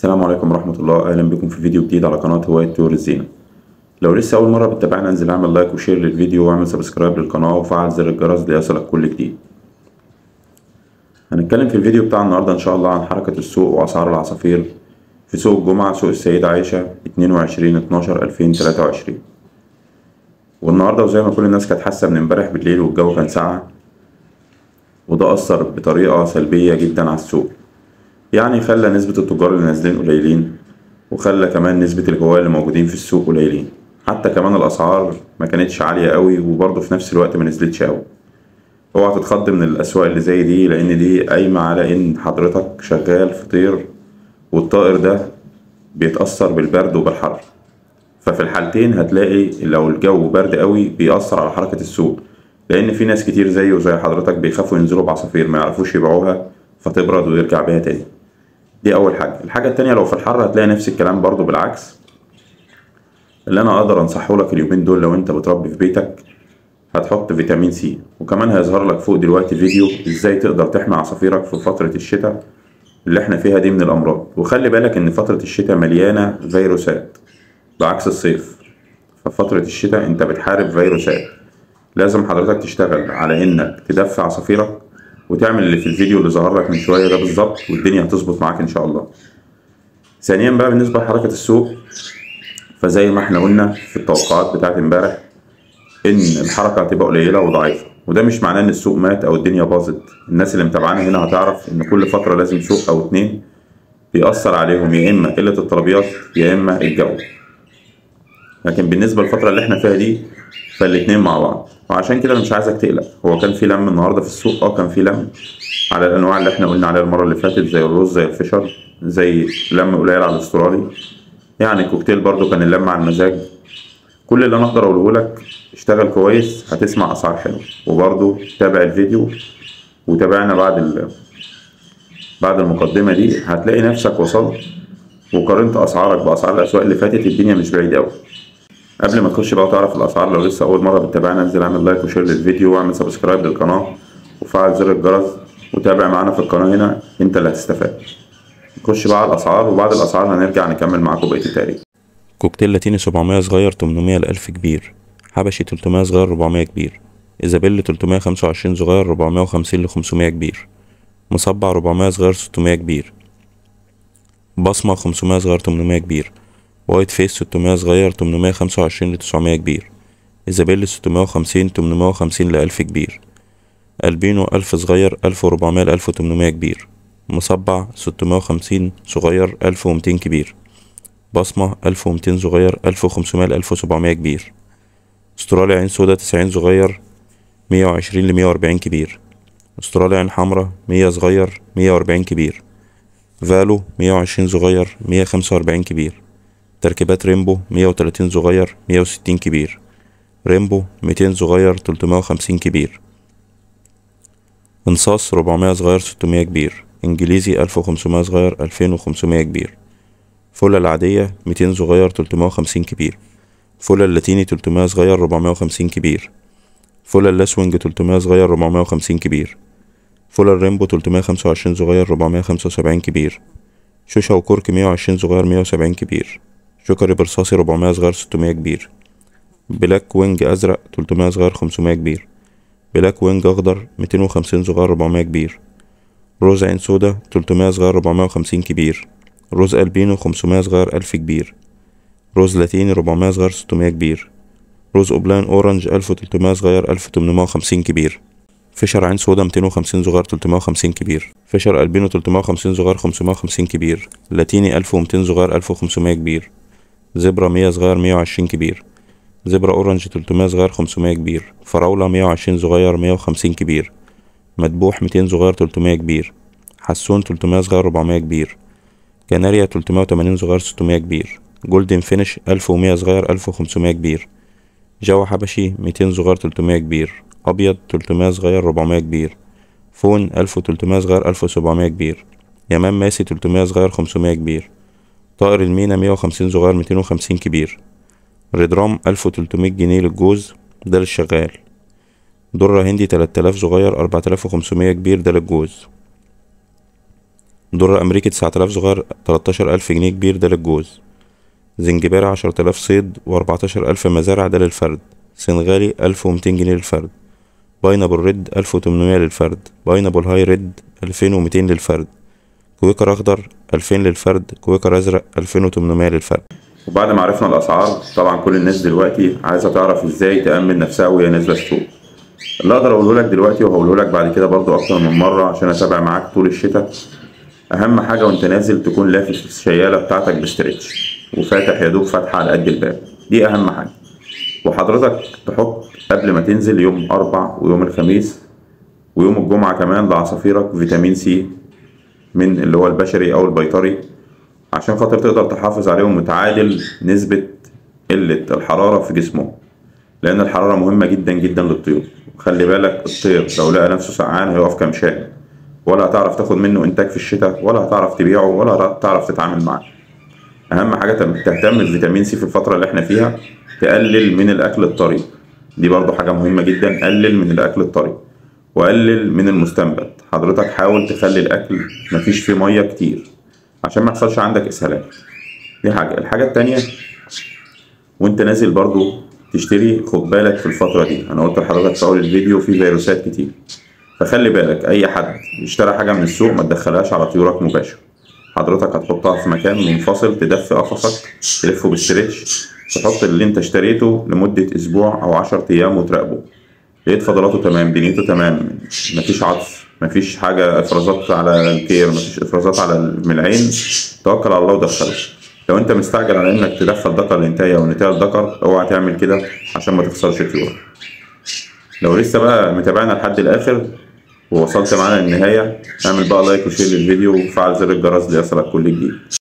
السلام عليكم ورحمة الله أهلا بكم في فيديو جديد على قناة هواية طيور الزينة لو لسه أول مرة بتتابعنا انزل اعمل لايك وشير للفيديو واعمل سبسكرايب للقناة وفعل زر الجرس ليصلك كل جديد هنتكلم في الفيديو بتاع النهاردة إن شاء الله عن حركة السوق وأسعار العصافير في سوق الجمعة سوق السيدة عائشة 22 12 2023 والنهاردة وزي ما كل الناس كانت حاسة من امبارح بالليل والجو كان ساقع وده أثر بطريقة سلبية جدا على السوق يعني خلى نسبة التجار اللي نازلين قليلين وخلى كمان نسبة الهواة اللي موجودين في السوق قليلين حتى كمان الأسعار ما كانتش عالية قوي وبرضه في نفس الوقت ما نزلتش قوي اوعى تتخض من الأسواق اللي زي دي لأن دي قايمة على إن حضرتك شغال في طير والطائر ده بيتأثر بالبرد وبالحر ففي الحالتين هتلاقي لو الجو برد قوي بيأثر على حركة السوق لأن في ناس كتير زيه وزي حضرتك بيخافوا ينزلوا بعصافير ما يعرفوش يبيعوها فتبرد ويرجع بيها تاني دي اول حاجه الحاجه التانية لو في الحر هتلاقي نفس الكلام برضو بالعكس اللي انا اقدر انصحه لك اليومين دول لو انت بتربي في بيتك هتحط فيتامين سي وكمان هيظهر لك فوق دلوقتي فيديو ازاي تقدر تحمي عصافيرك في فتره الشتاء اللي احنا فيها دي من الامراض وخلي بالك ان فتره الشتاء مليانه فيروسات بعكس الصيف ففتره الشتاء انت بتحارب فيروسات لازم حضرتك تشتغل على انك تدفي عصافيرك وتعمل اللي في الفيديو اللي ظهر لك من شويه ده بالظبط والدنيا هتظبط معاك ان شاء الله ثانيا بقى بالنسبه لحركه السوق فزي ما احنا قلنا في التوقعات بتاعت امبارح ان الحركه هتبقى قليله وضعيفه وده مش معناه ان السوق مات او الدنيا باظت الناس اللي متابعانا هنا هتعرف ان كل فتره لازم سوق او اتنين بيأثر عليهم يا اما قله الطلبيات يا اما الجو لكن بالنسبه للفتره اللي احنا فيها دي فالاتنين مع بعض وعشان كده انا مش عايزك تقلق هو كان في لم النهارده في السوق اه كان في لم على الانواع اللي احنا قلنا عليها المره اللي فاتت زي الرز زي الفشر زي لم قليل على الاسترالي يعني كوكتيل برضو كان اللم على المزاج كل اللي انا اقدر اقوله لك اشتغل كويس هتسمع اسعار حلوه وبرضو تابع الفيديو وتابعنا بعد ال... بعد المقدمه دي هتلاقي نفسك وصلت وقارنت اسعارك باسعار الاسواق اللي فاتت الدنيا مش بعيد قوي قبل ما تخش بقى وتعرف الاسعار لو لسه اول مره بتتابعنا انزل اعمل لايك وشير للفيديو واعمل سبسكرايب للقناه وفعل زر الجرس وتابع معانا في القناه هنا انت اللي هتستفاد نخش بقى على الاسعار وبعد الاسعار هنرجع نكمل معاكم بقيه التاريخ كوكتيل لاتيني 700 صغير 800 ل 1000 كبير حبشي 300 صغير 400 كبير إيزابيل 325 صغير 450 ل 500 كبير مصبع 400 صغير 600 كبير بصمة 500 صغير 800 كبير وايت فيس 600 صغير 825 ل 900 كبير إيزابيل 650 850 ل 1000 كبير ألبينو 1000 صغير 1400 ل 1800 كبير مصبع 650 صغير 1200 كبير بصمة 1200 صغير 1500 ل 1700 كبير استراليا عين سودا 90 صغير 120 ل 140 كبير استراليا عين حمرا 100 صغير 140 كبير فالو 120 صغير 145 كبير تركيبات ريمبو 130 صغير 160 كبير ريمبو 200 صغير 350 كبير انصاص 400 صغير 600 كبير انجليزي 1500 صغير 2500 كبير فولة العادية 200 صغير 350 كبير فولة اللاتيني 300 صغير 450 كبير فولة اللاسوينج 300 صغير 450 كبير فولة الريمبو 325 صغير 475 كبير شوشة وكرك 120 صغير 170 كبير شوكري برصاصي 400 صغير 600 كبير بلاك وينج أزرق 300 صغير 500 كبير بلاك وينج أخضر 250 صغير 400 كبير روز عين سودا 300 صغير 450 كبير روز ألبينو 500 صغير 1000 كبير روز لاتيني 400 صغير 600 كبير روز أوبلاين أورنج 1300 صغير 1850 كبير فيشر عين سودا 250 صغير 350 كبير فيشر ألبينو 350 صغير 550 كبير لاتيني 1200 صغير 1500 كبير زبرة 100 صغير 120 كبير زبرة أورنج 300 صغير 500 كبير فراولة 120 صغير 150 كبير مدبوح 200 صغير 300 كبير حسون 300 صغير 400 كبير كناريا 380 صغير 600 كبير جولدن فينش 1100 صغير 1500 كبير جوا حبشي 200 صغير 300 كبير أبيض 300 صغير 400 كبير فون 1300 صغير 1700 كبير يمام ماسي 300 صغير 500 كبير طائر المينا 150 صغير 250 كبير ريدرام 1300 جنيه للجوز ده للشغال درة هندي 3000 صغير 4500 كبير ده للجوز در أمريكي تسعة آلاف صغير تلاتاشر ألف جنيه كبير ده للجوز زنجباري عشرة آلاف صيد وأربعتاشر ألف مزارع ده للفرد سنغالي ألف ومتين جنيه للفرد باينابل ريد ألف وتمنمية للفرد باينابل هاي ريد ألفين ومتين للفرد كويكر أخضر ألفين للفرد كويكر أزرق ألفين وتمنمية للفرد وبعد ما عرفنا الاسعار طبعا كل الناس دلوقتي عايزه تعرف ازاي تامن نفسها وهي نازله السوق اللي اقدر اقوله لك دلوقتي وهقوله لك بعد كده برضو اكتر من مره عشان اتابع معاك طول الشتاء اهم حاجه وانت نازل تكون لافف الشياله بتاعتك بستريتش وفاتح يا دوب فتحه على قد الباب دي اهم حاجه وحضرتك تحط قبل ما تنزل يوم اربع ويوم الخميس ويوم الجمعه كمان لعصافيرك فيتامين سي من اللي هو البشري او البيطري عشان خاطر تقدر تحافظ عليهم وتعادل نسبة قلة الحرارة في جسمهم لأن الحرارة مهمة جدا جدا للطيور خلي بالك الطير لو لقى نفسه سقعان هيقف كمشان ولا هتعرف تاخد منه إنتاج في الشتاء ولا هتعرف تبيعه ولا هتعرف تتعامل معاه أهم حاجة تهتم بفيتامين سي في الفترة اللي احنا فيها تقلل من الأكل الطري دي برضو حاجة مهمة جدا قلل من الأكل الطري وقلل من المستنبت حضرتك حاول تخلي الأكل مفيش فيه مية كتير عشان ما يحصلش عندك اسهالات دي حاجه الحاجه التانية وانت نازل برضو تشتري خد بالك في الفتره دي انا قلت لحضرتك في اول الفيديو في فيروسات كتير فخلي بالك اي حد اشترى حاجه من السوق ما تدخلهاش على طيورك مباشر حضرتك هتحطها في مكان منفصل تدفي قفصك تلفه بالستريتش تحط اللي انت اشتريته لمده اسبوع او عشر ايام وتراقبه لقيت فضلاته تمام دنيته تمام مفيش عطس مفيش حاجة افرازات على الكير مفيش افرازات على من العين توكل على الله ودخله لو انت مستعجل على انك تدخل ذكر لانتايه او نتايه لذكر اوعى تعمل كده عشان ما تخسرش طيورك لو لسه بقى متابعنا لحد الاخر ووصلت معانا للنهاية اعمل بقى لايك وشير للفيديو وفعل زر الجرس ليصلك كل جديد